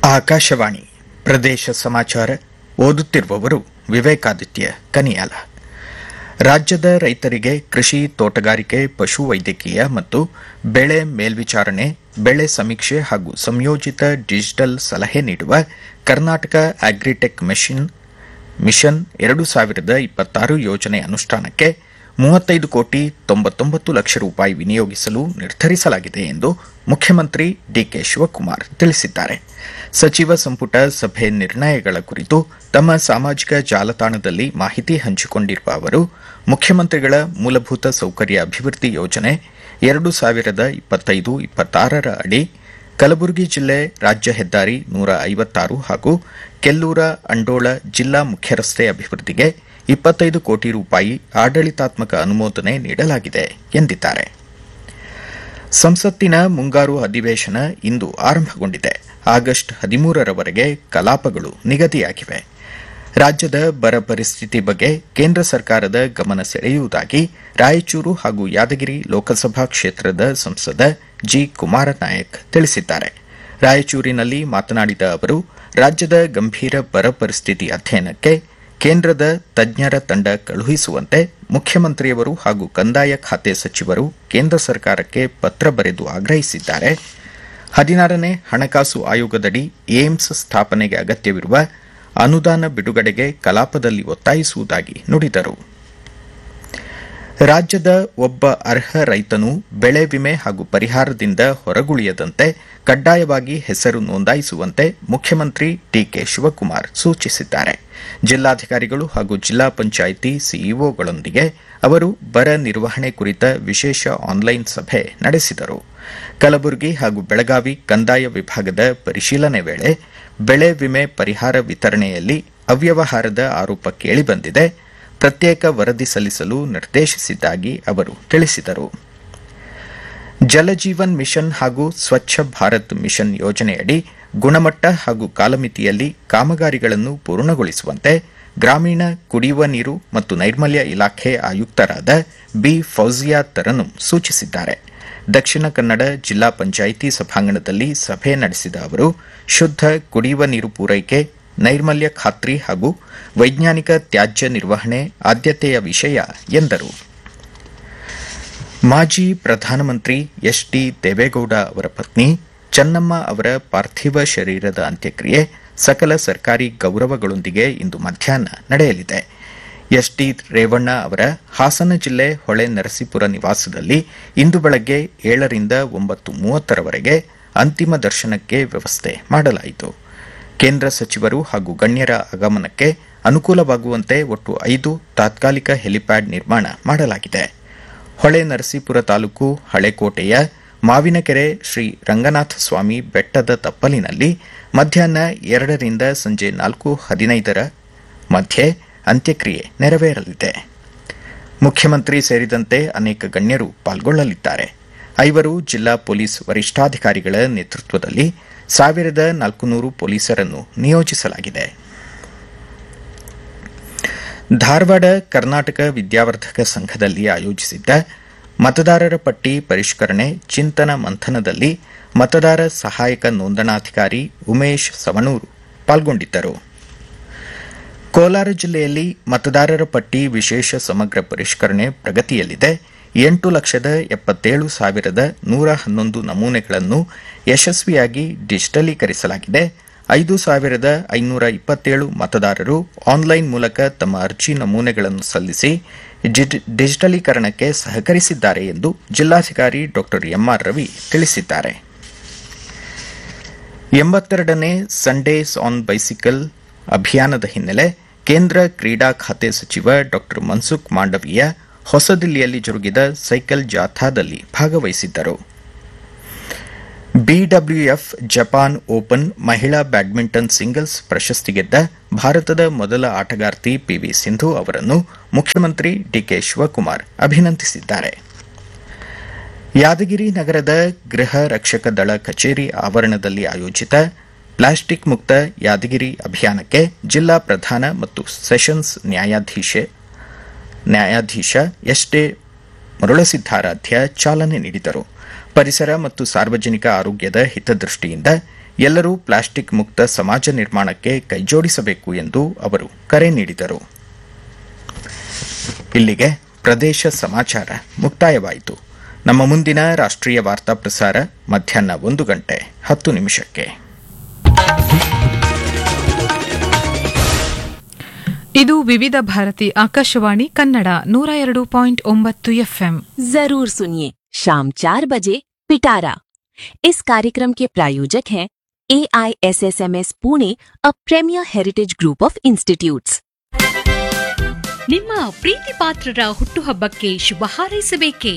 ಆಕಾಶವಾಣಿ ಪ್ರದೇಶ ಸಮಾಚಾರ ಓದುತ್ತಿರುವವರು ವಿವೇಕಾದಿತ್ಯ ಕನಿಯಾಲ ರಾಜ್ಯದ ರೈತರಿಗೆ ಕೃಷಿ ತೋಟಗಾರಿಕೆ ಪಶುವೈದ್ಯಕೀಯ ಮತ್ತು ಬೆಳೆ ಮೇಲ್ವಿಚಾರಣೆ ಬೆಳೆ ಸಮೀಕ್ಷೆ ಹಾಗೂ ಸಂಯೋಜಿತ ಡಿಜಿಟಲ್ ಸಲಹೆ ನೀಡುವ ಕರ್ನಾಟಕ ಅಗ್ರಿಟೆಕ್ ಮೆಷಿನ್ ಮಿಷನ್ ಎರಡು ಸಾವಿರದ ಇಪ್ಪತ್ತಾರು ಯೋಜನೆ ಅನುಷ್ಠಾನಕ್ಕೆ ಮೂವತ್ತೈದು ಕೋಟಿ ತೊಂಬತ್ತೊಂಬತ್ತು ಲಕ್ಷ ರೂಪಾಯಿ ವಿನಿಯೋಗಿಸಲು ನಿರ್ಧರಿಸಲಾಗಿದೆ ಎಂದು ಮುಖ್ಯಮಂತ್ರಿ ಡಿಕೆ ಶಿವಕುಮಾರ್ ತಿಳಿಸಿದ್ದಾರೆ ಸಚಿವ ಸಂಪುಟ ಸಭೆ ನಿರ್ಣಯಗಳ ಕುರಿತು ತಮ್ಮ ಸಾಮಾಜಿಕ ಜಾಲತಾಣದಲ್ಲಿ ಮಾಹಿತಿ ಹಂಚಿಕೊಂಡಿರುವ ಅವರು ಮುಖ್ಯಮಂತ್ರಿಗಳ ಮೂಲಭೂತ ಸೌಕರ್ಯ ಅಭಿವೃದ್ಧಿ ಯೋಜನೆ ಎರಡು ಸಾವಿರದ ಇಪ್ಪತ್ತೈದು ಇಪ್ಪತ್ತಾರರ ಅಡಿ ಕಲಬುರಗಿ ಜಿಲ್ಲೆ ರಾಜ್ಯ ಹೆದ್ದಾರಿ ನೂರ ಐವತ್ತಾರು ಹಾಗೂ ಕೆಲ್ಲೂರ ಅಂಡೋಳ ಜಿಲ್ಲಾ ಮುಖ್ಯರಸ್ತೆ ಅಭಿವೃದ್ಧಿಗೆ ಇಪ್ಪತ್ತೈದು ಕೋಟಿ ರೂಪಾಯಿ ಆಡಳಿತಾತ್ಮಕ ಅನುಮೋದನೆ ನೀಡಲಾಗಿದೆ ಎಂದಿದ್ದಾರೆ ಸಂಸತ್ತಿನ ಮುಂಗಾರು ಅಧಿವೇಶನ ಇಂದು ಆರಂಭಗೊಂಡಿದೆ ಆಗಸ್ಟ್ ಹದಿಮೂರರವರೆಗೆ ಕಲಾಪಗಳು ನಿಗದಿಯಾಗಿವೆ ರಾಜ್ಯದ ಬರ ಪರಿಸ್ಥಿತಿ ಬಗ್ಗೆ ಕೇಂದ್ರ ಸರ್ಕಾರದ ಗಮನ ಸೆಳೆಯುವುದಾಗಿ ರಾಯಚೂರು ಹಾಗೂ ಯಾದಗಿರಿ ಲೋಕಸಭಾ ಕ್ಷೇತ್ರದ ಸಂಸದ ಜಿ ಕುಮಾರನಾಯಕ್ ತಿಳಿಸಿದ್ದಾರೆ ರಾಯಚೂರಿನಲ್ಲಿ ಮಾತನಾಡಿದ ಅವರು ರಾಜ್ಯದ ಗಂಭೀರ ಬರ ಪರಿಸ್ಥಿತಿ ಅಧ್ಯಯನಕ್ಕೆ ಕೇಂದ್ರದ ತಜ್ಞರ ತಂಡ ಕಳುಹಿಸುವಂತೆ ಮುಖ್ಯಮಂತ್ರಿಯವರು ಹಾಗೂ ಕಂದಾಯ ಖಾತೆ ಸಚಿವರು ಕೇಂದ್ರ ಸರ್ಕಾರಕ್ಕೆ ಪತ್ರ ಬರೆದು ಆಗ್ರಹಿಸಿದ್ದಾರೆ ಹದಿನಾರನೇ ಹಣಕಾಸು ಆಯೋಗದಡಿ ಏಮ್ಸ್ ಸ್ಥಾಪನೆಗೆ ಅಗತ್ಯವಿರುವ ಅನುದಾನ ಬಿಡುಗಡೆಗೆ ಕಲಾಪದಲ್ಲಿ ಒತ್ತಾಯಿಸುವುದಾಗಿ ನುಡಿದರು ರಾಜ್ಯದ ಒಬ್ಬ ಅರ್ಹ ರೈತನು ಬೆಳೆ ವಿಮೆ ಹಾಗೂ ಪರಿಹಾರದಿಂದ ಹೊರಗುಳಿಯದಂತೆ ಕಡ್ಡಾಯವಾಗಿ ಹೆಸರು ನೋಂದಾಯಿಸುವಂತೆ ಮುಖ್ಯಮಂತ್ರಿ ಡಿಕೆ ಶಿವಕುಮಾರ್ ಸೂಚಿಸಿದ್ದಾರೆ ಜಿಲ್ಲಾಧಿಕಾರಿಗಳು ಹಾಗೂ ಜಿಲ್ಲಾ ಪಂಚಾಯಿತಿ ಸಿಇಒಗಳೊಂದಿಗೆ ಅವರು ಬರ ನಿರ್ವಹಣೆ ಕುರಿತ ವಿಶೇಷ ಆನ್ಲೈನ್ ಸಭೆ ನಡೆಸಿದರು ಕಲಬುರಗಿ ಹಾಗೂ ಬೆಳಗಾವಿ ಕಂದಾಯ ವಿಭಾಗದ ಪರಿಶೀಲನೆ ವೇಳೆ ಬೆಳೆ ವಿಮೆ ಪರಿಹಾರ ವಿತರಣೆಯಲ್ಲಿ ಅವ್ಯವಹಾರದ ಆರೋಪ ಕೇಳಿಬಂದಿದೆ ಪ್ರತ್ಯೇಕ ವರದಿ ಸಲ್ಲಿಸಲು ನಿರ್ದೇಶಿಸಿದ್ದಾಗಿ ಅವರು ತಿಳಿಸಿದರು ಜಲಜೀವನ್ ಮಿಷನ್ ಹಾಗೂ ಸ್ವಚ್ಛ ಭಾರತ್ ಮಿಷನ್ ಯೋಜನೆಯಡಿ ಗುಣಮಟ್ಟ ಹಾಗೂ ಕಾಲಮಿತಿಯಲ್ಲಿ ಕಾಮಗಾರಿಗಳನ್ನು ಪೂರ್ಣಗೊಳಿಸುವಂತೆ ಗ್ರಾಮೀಣ ಕುಡಿಯುವ ನೀರು ಮತ್ತು ನೈರ್ಮಲ್ಯ ಇಲಾಖೆ ಆಯುಕ್ತರಾದ ಬಿ ಫೌಜಿಯಾ ತರನು ಸೂಚಿಸಿದ್ದಾರೆ ದಕ್ಷಿಣ ಕನ್ನಡ ಜಿಲ್ಲಾ ಪಂಚಾಯಿತಿ ಸಭಾಂಗಣದಲ್ಲಿ ಸಭೆ ನಡೆಸಿದ ಅವರು ಶುದ್ದ ಕುಡಿಯುವ ನೀರು ಪೂರೈಕೆ ನೈರ್ಮಲ್ಯ ಖಾತ್ರಿ ಹಾಗೂ ವೈಜ್ಞಾನಿಕ ತ್ಯಾಜ್ಯ ನಿರ್ವಹಣೆ ಆದ್ಯತೆಯ ವಿಷಯ ಎಂದರು ಮಾಜಿ ಪ್ರಧಾನಮಂತ್ರಿ ಎಚ್ ಡಿ ದೇವೇಗೌಡ ಅವರ ಪತ್ನಿ ಚೆನ್ನಮ್ಮ ಅವರ ಪಾರ್ಥಿವ ಶರೀರದ ಅಂತ್ಯಕ್ರಿಯೆ ಸಕಲ ಸರ್ಕಾರಿ ಗೌರವಗಳೊಂದಿಗೆ ಇಂದು ಮಧ್ಯಾಹ್ನ ನಡೆಯಲಿದೆ ಎಸ್ ಡಿ ರೇವಣ್ಣ ಅವರ ಹಾಸನ ಜಿಲ್ಲೆ ಹೊಳೆ ನರಸೀಪುರ ನಿವಾಸದಲ್ಲಿ ಇಂದು ಬೆಳಗ್ಗೆ ಏಳರಿಂದ ಒಂಬತ್ತು ಮೂವತ್ತರವರೆಗೆ ಅಂತಿಮ ದರ್ಶನಕ್ಕೆ ವ್ಯವಸ್ಥೆ ಮಾಡಲಾಯಿತು ಕೇಂದ್ರ ಸಚಿವರು ಹಾಗೂ ಗಣ್ಯರ ಆಗಮನಕ್ಕೆ ಅನುಕೂಲವಾಗುವಂತೆ ಒಟ್ಟು ಐದು ತಾತ್ಕಾಲಿಕ ಹೆಲಿಪ್ಯಾಡ್ ನಿರ್ಮಾಣ ಮಾಡಲಾಗಿದೆ ಹೊಳೆ ನರಸೀಪುರ ತಾಲೂಕು ಹಳೆಕೋಟೆಯ ಮಾವಿನಕೆರೆ ಶ್ರೀ ರಂಗನಾಥ ಸ್ವಾಮಿ ಬೆಟ್ಟದ ತಪ್ಪಲಿನಲ್ಲಿ ಮಧ್ಯಾಹ್ನ ಎರಡರಿಂದ ಸಂಜೆ ನಾಲ್ಕು ಹದಿನೈದರ ಮಧ್ಯೆ ಅಂತ್ಯಕ್ರಿಯೆ ನೆರವೇರಲಿದೆ ಮುಖ್ಯಮಂತ್ರಿ ಸೇರಿದಂತೆ ಅನೇಕ ಗಣ್ಯರು ಪಾಲ್ಗೊಳ್ಳಲಿದ್ದಾರೆ ಐವರು ಜಿಲ್ಲಾ ಪೊಲೀಸ್ ವರಿಷ್ಠಾಧಿಕಾರಿಗಳ ನೇತೃತ್ವದಲ್ಲಿ ಸಾವಿರದ ನಾಲ್ಕುನೂರು ಪೊಲೀಸರನ್ನು ನಿಯೋಜಿಸಲಾಗಿದೆ ಧಾರವಾಡ ಕರ್ನಾಟಕ ವಿದ್ಯಾವರ್ಧಕ ಸಂಘದಲ್ಲಿ ಆಯೋಜಿಸಿದ್ದ ಮತದಾರರ ಪಟ್ಟಿ ಪರಿಷ್ಕರಣೆ ಚಿಂತನ ಮಂಥನದಲ್ಲಿ ಮತದಾರ ಸಹಾಯಕ ನೋಂದಣಾಧಿಕಾರಿ ಉಮೇಶ್ ಸವಣೂರು ಪಾಲ್ಗೊಂಡಿದ್ದರು ಕೋಲಾರ ಜಿಲ್ಲೆಯಲ್ಲಿ ಮತದಾರರ ಪಟ್ಟಿ ವಿಶೇಷ ಸಮಗ್ರ ಪರಿಷ್ಕರಣೆ ಪ್ರಗತಿಯಲ್ಲಿದೆ ಎಂಟು ಲಕ್ಷದ ಎಪ್ಪತ್ತೇಳು ಸಾವಿರದ ನೂರ ಹನ್ನೊಂದು ನಮೂನೆಗಳನ್ನು ಯಶಸ್ವಿಯಾಗಿ ಡಿಜಿಟಲೀಕರಿಸಲಾಗಿದೆ ಐದು ಸಾವಿರದ ಐನೂರ ಇಪ್ಪತ್ತೇಳು ಮತದಾರರು ಆನ್ಲೈನ್ ಮೂಲಕ ತಮ್ಮ ಅರ್ಜಿ ನಮೂನೆಗಳನ್ನು ಸಲ್ಲಿಸಿ ಡಿಜಿಟಲೀಕರಣಕ್ಕೆ ಸಹಕರಿಸಿದ್ದಾರೆ ಎಂದು ಜಿಲ್ಲಾಧಿಕಾರಿ ಡಾ ಎಂಆರ್ ರವಿ ತಿಳಿಸಿದ್ದಾರೆ ಎಂಬತ್ತೆರಡನೇ ಸಂಡೇಸ್ ಆನ್ ಬೈಸಿಕಲ್ ಅಭಿಯಾನದ ಹಿನ್ನೆಲೆ ಕೇಂದ್ರ ಕ್ರೀಡಾ ಖಾತೆ ಸಚಿವ ಡಾ ಮನ್ಸುಖ್ ಮಾಂಡವೀಯ ಹೊಸದಿಲ್ಲಿಯಲ್ಲಿ ಜರುಗಿದ ಸೈಕಲ್ ಜಾಥಾದಲ್ಲಿ ಭಾಗವಹಿಸಿದ್ದರು ಬಿಡಬ್ಲ್ಯೂಎಫ್ ಜಪಾನ್ ಓಪನ್ ಮಹಿಳಾ ಬ್ಯಾಡ್ಮಿಂಟನ್ ಸಿಂಗಲ್ಸ್ ಪ್ರಶಸ್ತಿ ಗೆದ್ದ ಭಾರತದ ಮೊದಲ ಆಟಗಾರ್ತಿ ಪಿವಿ ಸಿಂಧು ಅವರನ್ನು ಮುಖ್ಯಮಂತ್ರಿ ಡಿಕೆ ಶಿವಕುಮಾರ್ ಅಭಿನಂದಿಸಿದ್ದಾರೆ ಯಾದಗಿರಿ ನಗರದ ಗೃಹ ರಕ್ಷಕ ದಳ ಕಚೇರಿ ಆವರಣದಲ್ಲಿ ಆಯೋಜಿತ ಪ್ಲಾಸ್ಟಿಕ್ ಮುಕ್ತ ಯಾದಗಿರಿ ಅಭಿಯಾನಕ್ಕೆ ಜಿಲ್ಲಾ ಪ್ರಧಾನ ಮತ್ತು ಸೆಷನ್ಸ್ ನ್ಯಾಯಾಧೀಶ ಎಸ್ಟೆ ಮರುಳಸಿದ್ದಾರಾಧ್ಯ ಚಾಲನೆ ನೀಡಿದರು ಪರಿಸರ ಮತ್ತು ಸಾರ್ವಜನಿಕ ಆರೋಗ್ಯದ ಹಿತದೃಷ್ಟಿಯಿಂದ ಎಲ್ಲರೂ ಪ್ಲಾಸ್ಟಿಕ್ ಮುಕ್ತ ಸಮಾಜ ನಿರ್ಮಾಣಕ್ಕೆ ಕೈಜೋಡಿಸಬೇಕು ಎಂದು ಅವರು ಕರೆ ನೀಡಿದರು ಇಲ್ಲಿಗೆ ಪ್ರದೇಶ ಸಮಾಚಾರ ಮುಕ್ತಾಯವಾಯಿತು ನಮ್ಮ ಮುಂದಿನ ರಾಷ್ಟ್ರೀಯ ವಾರ್ತಾ ಪ್ರಸಾರ ಮಧ್ಯಾಹ್ನ ಒಂದು ಗಂಟೆ ಹತ್ತು ನಿಮಿಷಕ್ಕೆ ಇದು ವಿವಿಧ ಭಾರತಿ ಆಕಾಶವಾಣಿ ಕನ್ನಡ ನೂರ ಎರಡು ಪಾಯಿಂಟ್ ಒಂಬತ್ತು ಎಫ್ಎಂ जरूर सुनिए शाम चार बजे पिटारा इस कार्यक्रम के प्रायोजक हैं A I S S M S Pune a premier heritage group of institutes ನಿಮ್ಮ ಪ್ರೀತಿ ಪಾತ್ರರ ಹುಟ್ಟುಹಬ್ಬಕ್ಕೆ ಶುಭ ಹಾರೈಸಬೇಕೇ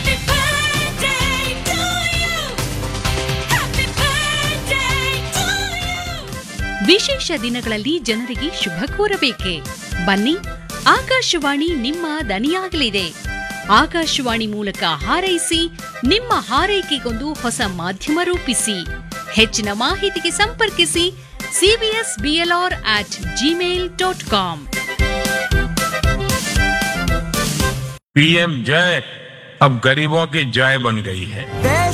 ವಿಶೇಷ ದಿನಗಳಲ್ಲಿ ಜನರಿಗೆ ಶುಭ ಕೋರಬೇಕೆ ಬನ್ನಿ ಆಕಾಶವಾಣಿ ನಿಮ್ಮ ದನಿಯಾಗಲಿದೆ ಆಕಾಶವಾಣಿ ಮೂಲಕ ಹಾರೈಸಿ ನಿಮ್ಮ ಹಾರೈಕೆಗೊಂದು ಹೊಸ ಮಾಧ್ಯಮ ರೂಪಿಸಿ ಹೆಚ್ಚಿನ ಮಾಹಿತಿಗೆ ಸಂಪರ್ಕಿಸಿ CBS BLR at Gmail dot com PM जय अब गरीबों की जय बन गई है